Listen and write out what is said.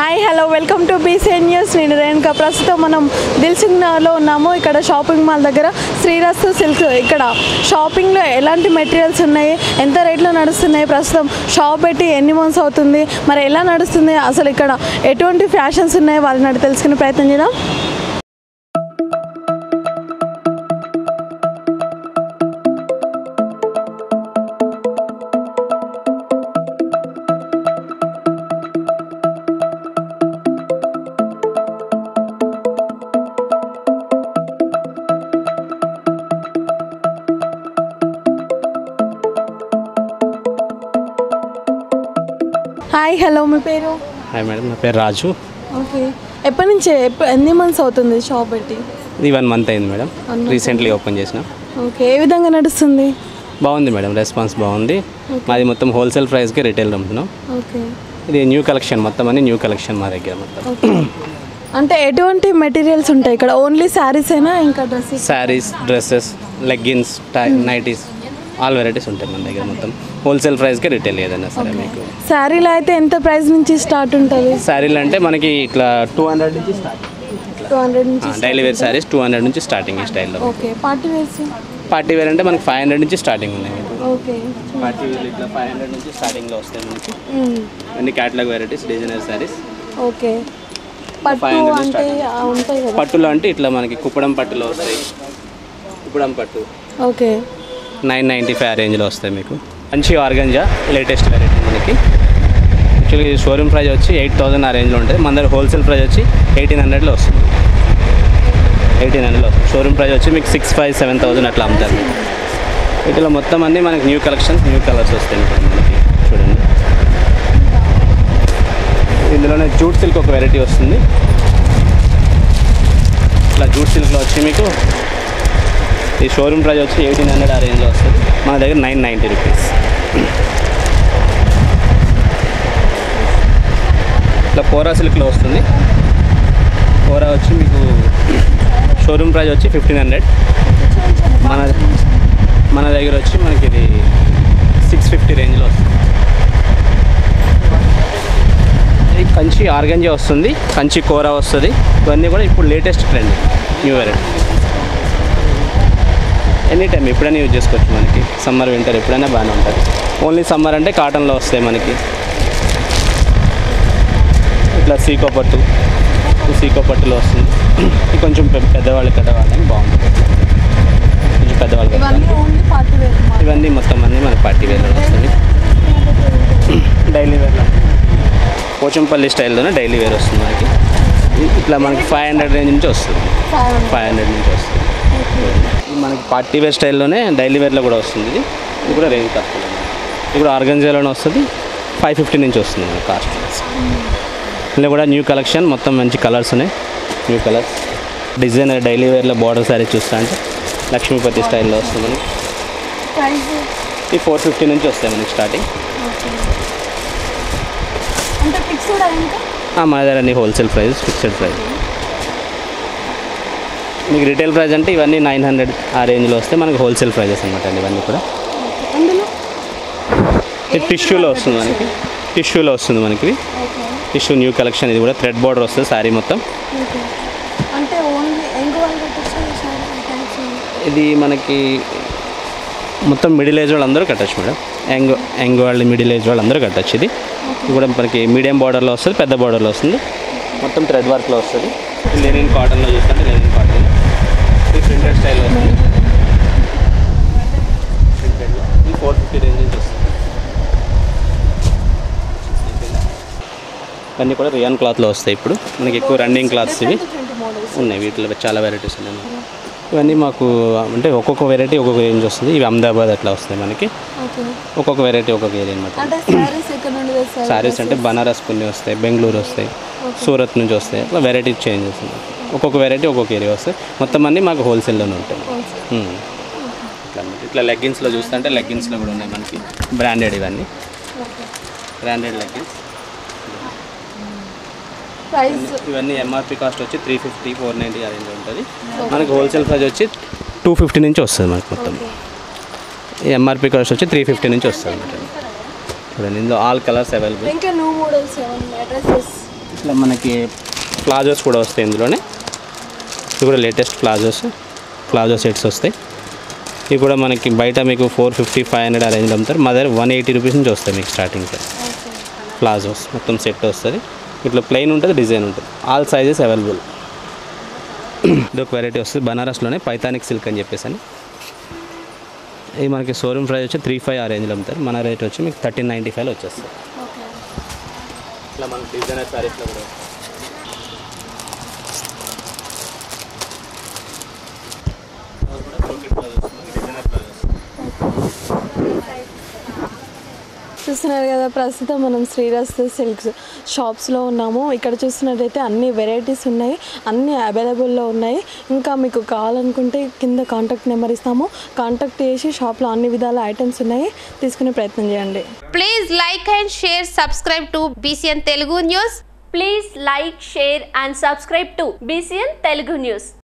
Hi hello welcome to BCN news నేను రేణుక ప్రస్తుతం మనం దిల్సుఖ్ నగర్లో ఉన్నాము ఇక్కడ షాపింగ్ మాల్ దగ్గర శ్రీరస్తు సిల్క్ ఇక్కడ షాపింగ్లో ఎలాంటి మెటీరియల్స్ ఉన్నాయి ఎంత రేట్లో నడుస్తున్నాయి ప్రస్తుతం షాప్ పెట్టి ఎన్ని మంత్స్ అవుతుంది మరి ఎలా నడుస్తుంది అసలు ఇక్కడ ఎటువంటి ఫ్యాషన్స్ ఉన్నాయి వాళ్ళని అడిగి తెలుసుకునే ప్రయత్నం చేద్దాం హాయ్ హలో మీ పేరు హాయ్ మేడం నా పేరు రాజు ఓకే ఎప్పటి నుంచి ఎప్ప- ఎన్ని మంత్స్ అవుతుంది షాప్ పెట్టి ఇది వన్ మంత్ అయింది మేడం రీసెంట్లీ ఓపెన్ చేసిన ఓకే ఏ విధంగా నడుస్తుంది బాగుంది మేడం రెస్పాన్స్ బాగుంది మాది మొత్తం హోల్సేల్ ప్రైస్కి రిటైల్ అమ్ముతున్నాం ఓకే ఇది న్యూ కలెక్షన్ మొత్తం అని న్యూ కలెక్షన్ మా దగ్గర మొత్తం ఓకే అంటే ఎటువంటి మెటీరియల్స్ ఉంటాయి ఇక్కడ ఓన్లీ శారీస్ అయినా ఇంకా dresses saris dresses leggings tie nighties all varieties ఉంటాయి మన దగ్గర మొత్తం హోల్సేల్ ప్రైస్కి రిటైల్ ఏదైనా సరే మీకు శారీలో అయితే ఎంత ప్రైస్ నుంచి స్టార్ట్ ఉంటుంది శారీలు అంటే మనకి ఇట్లా టూ హండ్రెడ్ నుంచి స్టార్ట్ టూ హండ్రెడ్ నుంచి daily wear saris two hundred నుంచి స్టార్టింగ్ ఈ స్టైల్లో okay party wears party wear అంటే మనకి ఫైవ్ హండ్రెడ్ నుంచి స్టార్టింగ్ ఉన్నాయి మీకు ఓకే పార్టీ వేర్ ఇట్లా ఫైవ్ హండ్రెడ్ నుంచి స్టార్టింగ్లో వస్తాయి మనకి అన్ని catalogue varieties designer saris okay పట్టు 500 అంటే ఆ, ఉంటాయి కదా పట్టులో అంటే ఇట్లా మనకి కుప్పడం పట్టులో వస్తాయి కుప్పడం పట్టు ఓకే నైన్ నైంటీ ఫైవ్ రేంజ్లో వస్తాయి మీకు మంచి ఆర్గంజా లేటెస్ట్ వెరైటీ మనకి యాక్చువల్లీ షోరూమ్ ప్రైస్ వచ్చి ఎయిట్ థౌసండ్ ఆ రేంజ్లో ఉంటుంది మన దగ్గర హోల్సేల్ ప్రైస్ వచ్చి ఎయిటీన్ హండ్రెడ్లో వస్తుంది ఎయిటీన్ హండ్రెడ్లో వస్తుంది షోరూమ్ ప్రైస్ వచ్చి మీకు సిక్స్ ఫైవ్ సెవెన్ థౌసండ్ అట్లా అమ్ముతారు వీటిలో మొత్తం అన్నీ మనకి న్యూ కలెక్షన్స్ న్యూ కలర్స్ వస్తాయి మీకు మనకి చూడండి ఇందులోనే జూట్ సిల్క్ ఒక వెరైటీ వస్తుంది ఇట్లా జూట్ సిల్క్లో వచ్చి మీకు ఈ షోరూమ్ ప్రైస్ వచ్చి ఎయిటీన్ హండ్రెడ్ ఆ రేంజ్లో వస్తుంది మన దగ్గర నైన్ నైంటీ రూపీస్ ఇట్లా కోరా సిల్క్లో వస్తుంది కోరా వచ్చి మీకు షోరూమ్ ప్రైస్ వచ్చి ఫిఫ్టీన్ హండ్రెడ్ మన మన దగ్గర వచ్చి మనకి ఇది సిక్స్ ఫిఫ్టీ రేంజ్లో వస్తుంది ఇది కంచి ఆర్గంజా వస్తుంది కంచి కూర వస్తుంది ఇవన్నీ కూడా ఇప్పుడు latest trend new variety any time ఎప్పుడైనా యూజ్ చేసుకోవచ్చు మనకి సమ్మర్ వింటర్ ఎప్పుడైనా బాగానే ఉంటుంది ఓన్లీ సమ్మర్ అంటే కాటన్లో వస్తాయి మనకి ఇట్లా సీకో పట్టు ఈ సీకో పట్టులో వస్తుంది ఇది కొంచెం పె- పెద్దవాళ్ళు కట్టవాళ్ళని బాగుంటుంది కొంచెం పెద్దవాళ్ళు ఇవన్నీ కట్టడానికి ఓన్లీ పార్టీ వేర్ ఇవన్నీ మొత్తం అన్నీ మన పార్టీ వేర్లో వస్తుంది డైలీ వేర్లో పోచంపల్లి స్టైల్లోనే డైలీ వేర్ వస్తుంది మనకి ఇ- ఇట్లా మనకి ఫైవ్ హండ్రెడ్ రేంజ్ నుంచి వస్తుంది ఫైవ్ హండ్రెడ్ నుంచి వస్తుంది ఇది మనకి పార్టీ వేర్ స్టైల్లోనే డైలీ వేర్లో కూడా వస్తుంది ఇది ఇది కూడా రేంజ్ తక్కువ ఇది కూడా ఆర్గంజాలోనే వస్తుంది ఫైవ్ ఫిఫ్టీ నుంచి వస్తుంది మనకి కాస్ట్ ఇందులో కూడా న్యూ కలెక్షన్ మొత్తం మంచి కలర్స్ ఉన్నాయి న్యూ కలర్స్ డిజైనర్ డైలీ వేర్లో బార్డర్ శారీ చూస్తా అంటే లక్ష్మీపతి స్టైల్లో వస్తుంది మనకి ప్రైస్ ఈ ఫోర్ ఫిఫ్టీ నుంచి వస్తాయి మనకి స్టార్టింగ్ అంటే ఫిక్స్డ్ ఇంకా ఆ, మా దగ్గర అన్ని హోల్సేల్ ప్రైస్ ఫిక్స్డ్ ప్రైస్ మీకు రిటైల్ ప్రైస్ అంటే ఇవన్నీ నైన్ హండ్రెడ్ ఆ రేంజ్లో వస్తే మనకి హోల్సేల్ ప్రైజెస్ అనమాట అండి ఇవన్నీ కూడా అందులో ఇది టిష్యూలో వస్తుంది మనకి టిష్యూలో వస్తుంది మనకి ఓకే టిష్యూ న్యూ కలెక్షన్ ఇది కూడా థ్రెడ్ బార్డర్ వస్తుంది శారీ మొత్తం ఓకే అంటే ఓన్లీ ఎంగు వాళ్ళు పెట్టచ్చు సారీ ఇది మనకి మొత్తం మిడిల్ ఏజ్ వాళ్ళందరూ కట్టచ్చు మేడం యంగ్ యంగ్ వాళ్ళు మిడిల్ ఏజ్ వాళ్ళందరూ కట్టచ్చు ఇది ఇది కూడా మనకి మీడియం బార్డర్లో వస్తుంది పెద్ద బార్డర్లో వస్తుంది మొత్తం థ్రెడ్ వర్క్లో వస్తుంది లెనిన్ కాటన్లో చూస్తుంటే లెనిన్ కాటన్ ఇది ప్రింటెడ్ స్టైల్ వస్తుంది ప్రింటెడ్లో ఇది ఫోర్ ఫిఫ్టీ రేంజ్ నుంచి వస్తుంది ఇవన్నీ కూడా రియాన్ క్లాత్లో వస్తాయి ఇప్పుడు మనకి ఎక్కువ రన్నింగ్ క్లాత్స్ ఇవి మోడల్స్ ఉన్నాయి వీటిలో చాలా వెరైటీస్ ఉన్నాయి ఇవన్నీ మాకు అంటే ఒక్కొక్క వెరైటీ ఒక్కొక్క రేంజ్ వస్తుంది ఇవి అహ్మదాబాద్ అట్లా వస్తాయి మనకి ఓకే ఒక్కొక్క వెరైటీ ఒక్కొక్క ఏరియా అనమాట అంటే శారీస్ ఎక్కడ నుండి తెస్తారు సారీస్ అంటే బనారస్ కొన్ని వస్తాయి బెంగళూరు వస్తాయి సూరత్ నుంచి వస్తాయి అట్లా వెరైటీ చేంజ్ వస్తుంది ఒక్కొక్క వెరైటీ ఒక్కొక్క ఏరియా వస్తాయి మొత్తం అన్నీ మాకు హోల్సేల్లోనే ఉంటాయి ఉమ్. ఇట్లా అన్నమాట. ఇట్లా లెగ్గిన్స్లో చూస్తుంటే లెగ్గిన్స్లో కూడా ఉన్నాయి మనకి బ్రాండెడ్ ఇవన్నీ బ్రాండెడ్ లెగ్గిన్స్ ప్రైస్ ఇవన్నీ ఎంఆర్పి కాస్ట్ వచ్చి త్రీ ఫిఫ్టీ ఫోర్ నైంటీ ఆ రేంజ్ ఉంటుంది మనకి హోల్సేల్ ప్రైస్ వచ్చి టూ ఫిఫ్టీ నుంచి వస్తుంది మనకి మొత్తం ఈ ఎంఆర్పి కాస్ట్ వచ్చి త్రీ ఫిఫ్టీ నుంచి వస్తుంది అనమాట చూడండి ఇందులో ఆల్ కలర్స్ అవైలబుల్ ఇంకా న్యూ మోడల్స్ ఏమన్నా డ్రెస్సెస్ ఇట్లా మనకి ప్లాజోస్ కూడా వస్తాయి ఇందులోనే ఇవి కూడా లేటెస్ట్ ప్లాజోస్ ప్లాజో సెట్స్ వస్తాయి ఇవి కూడా మనకి బయట మీకు ఫోర్ ఫిఫ్టీ ఫైవ్ హండ్రెడ్ ఆ రేంజ్లో అమ్ముతారు మా దగ్గర వన్ ఎయిటీ రూపీస్ నుంచి వస్తాయి మీకు స్టార్టింగ్లో ప్లాజోస్ మొత్తం సెట్ వస్తుంది ఇట్లా ప్లెయిన్ ఉంటుంది డిజైన్ ఉంటుంది ఆల్ సైజెస్ అవైలబుల్ ఇది ఒక వెరైటీ వస్తుంది బనారస్లోనే పైతానిక్ సిల్క్ అని చెప్పేసి అని ఇది మనకి షోరూమ్ ప్రైస్ వచ్చి త్రీ ఫైవ్ ఆ రేంజ్లో అమ్ముతారు మన రేట్ వచ్చి మీకు థర్టీన్ నైంటీ ఫైవ్లో వచ్చేస్తుంది ఇట్లా మన డిజైనర్ సారీస్లో కూడా చూస్తున్నారు కదా ప్రస్తుతం మనం శ్రీరస్తు సిల్క్స్ షాప్స్లో ఉన్నాము ఇక్కడ చూస్తున్నట్టయితే అన్ని వెరైటీస్ ఉన్నాయి అన్ని అవైలబుల్లో ఉన్నాయి ఇంకా మీకు కావాలనుకుంటే కింద కాంటాక్ట్ నెంబర్ ఇస్తాము కాంటాక్ట్ చేసి షాప్లో అన్ని విధాల ఐటమ్స్ ఉన్నాయి తీసుకునే ప్రయత్నం చేయండి Please like and share, subscribe to BCN Telugu News. Please like, share and subscribe to BCN Telugu News.